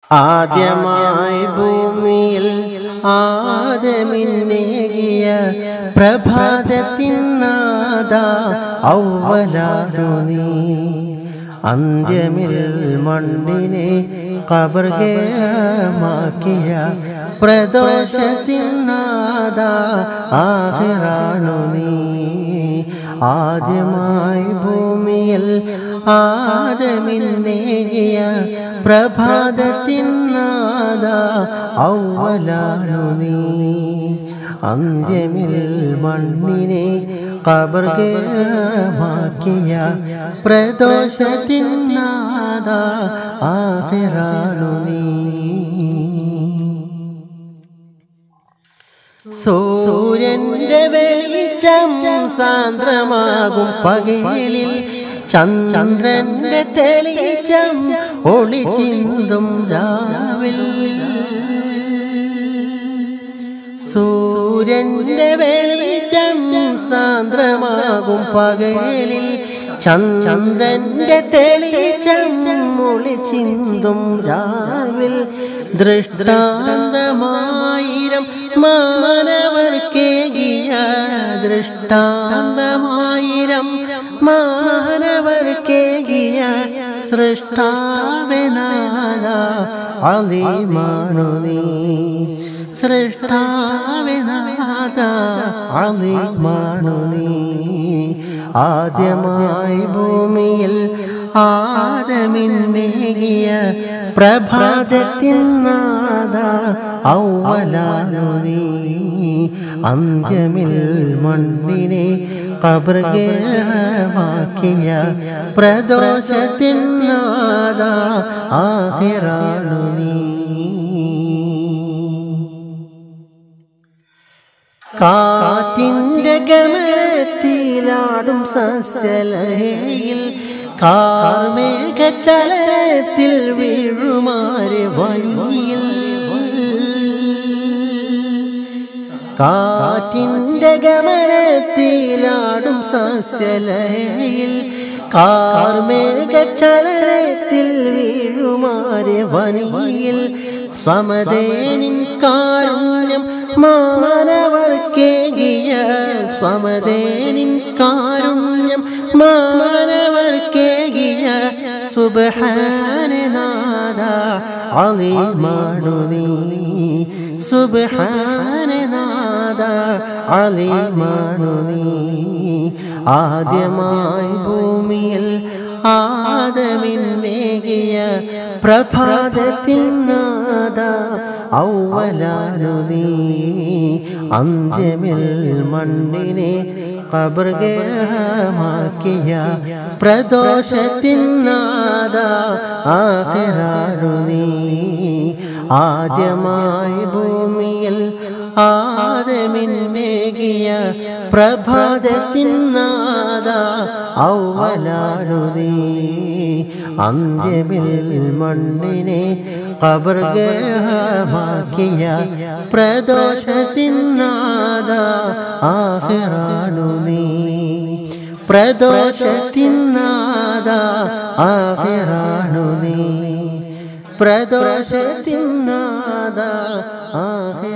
ആദ്യമായി ഭൂമിയിൽ ആദമിന്നേകിയ പ്രഭാതത്തിൻ നാദ ഔവലാടു നീ അന്ത്യമിൽ മണ്ണിനെ കബർഗമാക്കിയ പ്രദോഷത്തിൻ നാദ ആഹിറാണു നീ ആദ്യമായി ഭൂമിയിൽ ആദമിന്നേകിയ പ്രഭാതത്തിൻ നാദ ഔവലാണു നീ അന്ത്യമിൽ മണ്ണിനെ കബർഗമാക്കിയ പ്രദോഷത്തിൻ നാദ ആഹിറാണു നീ സൂര്യന്റെ വെളിച്ചം സാന്ദ്രമാകും പകലിൽ ചന്ദ്രന്റെ തെളിച്ചം ഒളിച്ചിന്തും രാവിൽ സൂര്യന്റെ വെളിച്ചം സാന്ദ്രമാകും പകലിൽ ചന്ദ്രന്റെ തെളിച്ചം ഒളിച്ചിന്തും രാവിൽ ദൃഷ്ടാന്തമായിരം മാനവർക്കേകിയ ദൃഷ്ടാന്തമായിരം മാനവർക്കേകിയ സൃഷ്ടാവനാദ അലിമാണു നീ സൃഷ്ടാവനാദ അലിമാണു നീ ആദ്യമായി ഭൂമിയിൽ ആദമിന്നേകിയ പ്രഭാതത്തിൻ നാദ ഔവലാണു നീ അന്ത്യമിൽ മണ്ണിനെ കബർഗമാക്കിയ പ്രദോഷത്തിൻ നാദ ആഹിറാണു നീ കാറ്റിൻ്റെ ഗമത്തിലാടും സസ്യലഹയിൽ കാർമേഘചലത്തിൽ വീഴുമാരെ വനിയിൽ കാറ്റിൻ്റെ ഗമനത്തിലാടും സസ്യലഹയിൽ കാർമേഘചലത്തിൽ വീഴുമാരെ വനിയിൽ സ്വമതേനിൻ കാരുണ്യം മാനവർക്കേകിയ സ്വമതേനിൻ കാരുണ്യം മാനവർക്കേകിയ സുബഹാനനാദ അലിമാണു നീ സുബഹാനനാദ അലിമാണു നീ ആദ്യമായി ഭൂമിയിൽ ആദമിന്നേകിയ പ്രഭാതത്തിൻ നാദ ഔവലാനു നീ അന്ത്യമിൽ മണ്ണിനെ കബർഗമാക്കിയ പ്രദോഷത്തിൻ നാദ ആഹിറാനു നീ ആദ്യമായി ഭൂമിയിൽ ആദമിന്നേകിയ പ്രഭാതത്തിൻ നാദ ഔവലാനു നീ അന്ത്യമിൽ മണ്ണിനെ കബർഗമാക്കിയ പ്രദോഷത്തിൻ നാദ ആഹിറാണു നീ പ്രദോഷത്തിൻ നാദ ആഹിറാണു നീ പ്രദോഷത്തിൻ നാദ ആഹിറാണു